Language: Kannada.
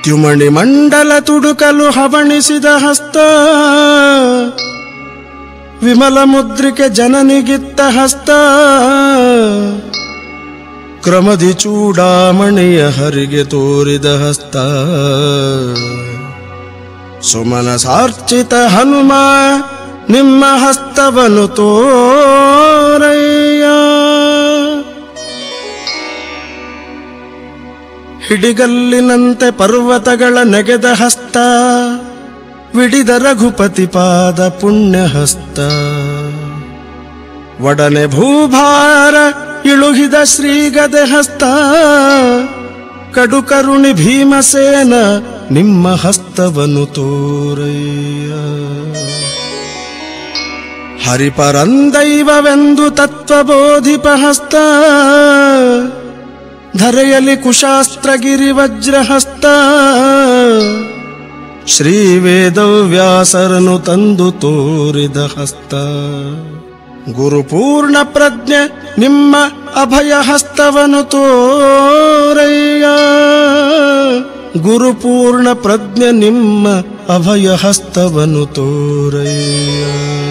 ದ್ಯುಮಣಿ ಮಂಡಲ ತುಡುಕಲು ಹವಣಿಸಿದ ಹಸ್ತ ವಿಮಲ ಮುದ್ರಿಕೆ ಜನನಿಗಿತ್ತ ಹಸ್ತ ಕ್ರಮದಿ ಚೂಡಾಮಣಿಯ ಹರಿಗೆ ತೋರಿದ ಹಸ್ತ ಸುಮನ ಸಾರ್ಚಿತ ಹನುಮ ನಿಮ್ಮ ಹಸ್ತವನ್ನು ತೋರಯ್ಯ ಹಿಡಿಗಲ್ಲಿನಂತೆ ಪರ್ವತಗಳ ನೆಗೆದ ಹಸ್ತ ವಿಡಿದ ರಘುಪತಿ ಪಾದ ಪುಣ್ಯ ಹಸ್ತ ಒಡನೆ ಭೂಭಾರ ಇಳುಹಿದ ಶ್ರೀಗದೆ ಹಸ್ತ ಕಡುಕರುಣಿ ಭೀಮಸೇನ ನಿಮ್ಮ ಹಸ್ತವನ್ನು ತೋರಯ್ಯ ಹರಿಪರಂದೈವವೆಂದು ತತ್ವಬೋಧಿಪ ಹಸ್ತ ಧರೆಯಲಿ ಕುಶಾಸ್ತ್ರಗಿರಿ ವಜ್ರಹಸ್ತ ಶ್ರೀ ವೇದವ್ಯಾಸರನು ತಂದು ತೋರಿದ ಹಸ್ತ ಗುರುಪೂರ್ಣ ಪ್ರಜ್ಞೆ ನಿಮ್ಮ ಅಭಯ ಹಸ್ತವನು ತೋರಯ್ಯ ಗುರುಪೂರ್ಣ ಪ್ರಜ್ಞೆ ನಿಮ್ಮ ಅಭಯ ಹಸ್ತವನು ತೋರಯ್ಯ